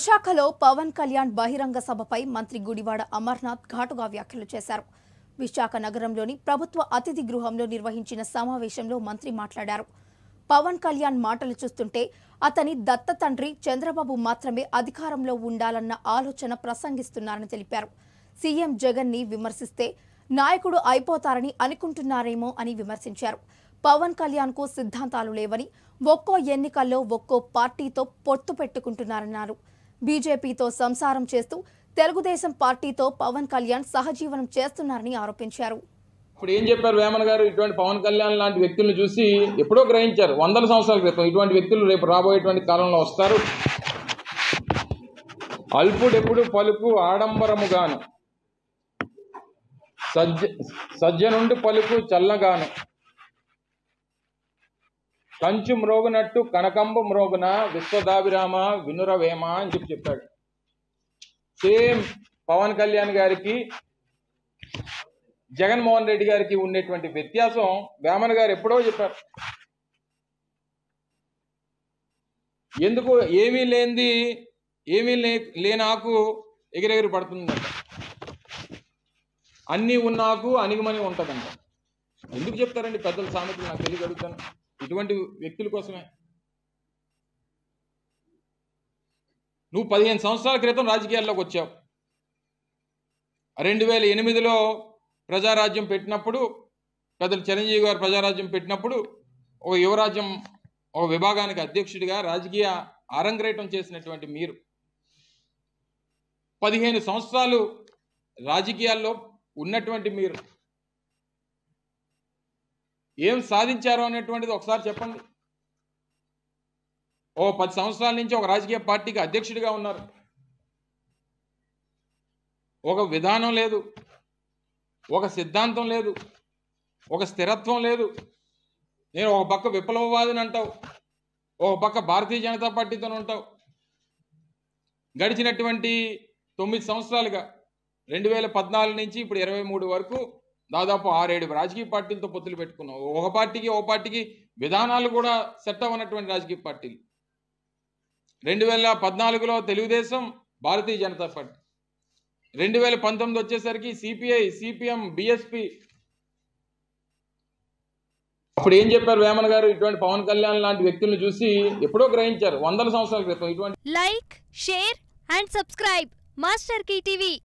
విశాఖలో పవన్ కళ్యాణ్ బహిరంగ సభపై మంత్రి గుడివాడ అమర్నాథ్ ఘాటుగా వ్యాఖ్యలు చేశారు విశాఖ నగరంలోని ప్రభుత్వ అతిథి గృహంలో నిర్వహించిన సమావేశంలో మంత్రి మాట్లాడారు పవన్ కళ్యాణ్ మాటలు చూస్తుంటే అతని దత్త తండ్రి చంద్రబాబు మాత్రమే అధికారంలో ఉండాలన్న ఆలోచన ప్రసంగిస్తున్నారని తెలిపారు సీఎం జగన్ ని విమర్శిస్తే నాయకుడు అయిపోతారని అనుకుంటున్నారేమో అని విమర్శించారు పవన్ కళ్యాణ్ కు సిద్ధాంతాలు లేవని ఒక్కో ఎన్నికల్లో ఒక్కో పార్టీతో పొత్తు పెట్టుకుంటున్నారన్నారు బీజేపీతో సంసారం చేస్తూ తెలుగుదేశం పార్టీతో పవన్ కళ్యాణ్ సహజీవనం చేస్తున్నారని ఆరోపించారు ఇప్పుడు ఏం చెప్పారు వేమన్ గారు ఇటువంటి పవన్ కళ్యాణ్ లాంటి వ్యక్తులను చూసి ఎప్పుడో గ్రహించారు వందల సంవత్సరాల క్రితం ఇటువంటి వ్యక్తులు రేపు రాబోయేటువంటి కాలంలో వస్తారు అల్పుడెప్పుడు పలుకు ఆడంబరముగాను సజ్జ సజ్జనుండి పలుకు చల్లగాను కంచు మ్రోగునట్టు కనకంబు మ్రోగున విశ్వదాభిరామ వినురవేమ అని చెప్పి చెప్పాడు సేమ్ పవన్ కళ్యాణ్ గారికి జగన్మోహన్ రెడ్డి గారికి ఉండేటువంటి వ్యత్యాసం వేమన గారు ఎప్పుడో చెప్పారు ఎందుకు ఏమీ లేనిది ఏమీ లే లేనాకు ఎగిరెగిరి పడుతుందంట అన్నీ ఉన్నాకు అణిగిమని ఉంటుందంట ఎందుకు చెప్తారండి పెద్దల సామెతలు నాకు తెలియక అడుగుతాను ఇటువంటి వ్యక్తుల కోసమే నువ్వు పదిహేను సంవత్సరాల క్రితం రాజకీయాల్లోకి వచ్చావు రెండు వేల ఎనిమిదిలో ప్రజారాజ్యం పెట్టినప్పుడు పెద్దలు చిరంజీవి గారు ప్రజారాజ్యం పెట్టినప్పుడు ఒక యువరాజ్యం ఒక విభాగానికి అధ్యక్షుడిగా రాజకీయ ఆరంగరేటం చేసినటువంటి మీరు పదిహేను సంవత్సరాలు రాజకీయాల్లో ఉన్నటువంటి మీరు ఏం సాధించారు అనేటువంటిది ఒకసారి చెప్పండి ఓ పది సంవత్సరాల నుంచి ఒక రాజకీయ పార్టీకి అధ్యక్షుడిగా ఉన్నారు ఒక విధానం లేదు ఒక సిద్ధాంతం లేదు ఒక స్థిరత్వం లేదు నేను ఒక పక్క విప్లవవాదిని అంటావు ఒక పక్క భారతీయ జనతా పార్టీతో ఉంటావు గడిచినటువంటి తొమ్మిది సంవత్సరాలుగా రెండు వేల పద్నాలుగు నుంచి ఇప్పుడు ఇరవై మూడు వరకు దాదాపు ఆరేడు రాజకీయ పార్టీలతో పొత్తులు పెట్టుకున్నావు ఒక పార్టీకి ఒక పార్టీకి విధానాలు కూడా సెట్ అవ్వనటువంటి రాజకీయ పార్టీలు రెండు వేల పద్నాలుగులో తెలుగుదేశం భారతీయ జనతా పార్టీ రెండు వేల పంతొమ్మిది వచ్చేసరికి సిపిఐ సిపిఎం బిఎస్పి అప్పుడు ఏం చెప్పారు వేమన్ గారు ఇటువంటి పవన్ కళ్యాణ్ లాంటి వ్యక్తులను చూసి ఎప్పుడో గ్రహించారు వందల సంవత్సరాల క్రితం ఇటువంటి like share and subscribe master TV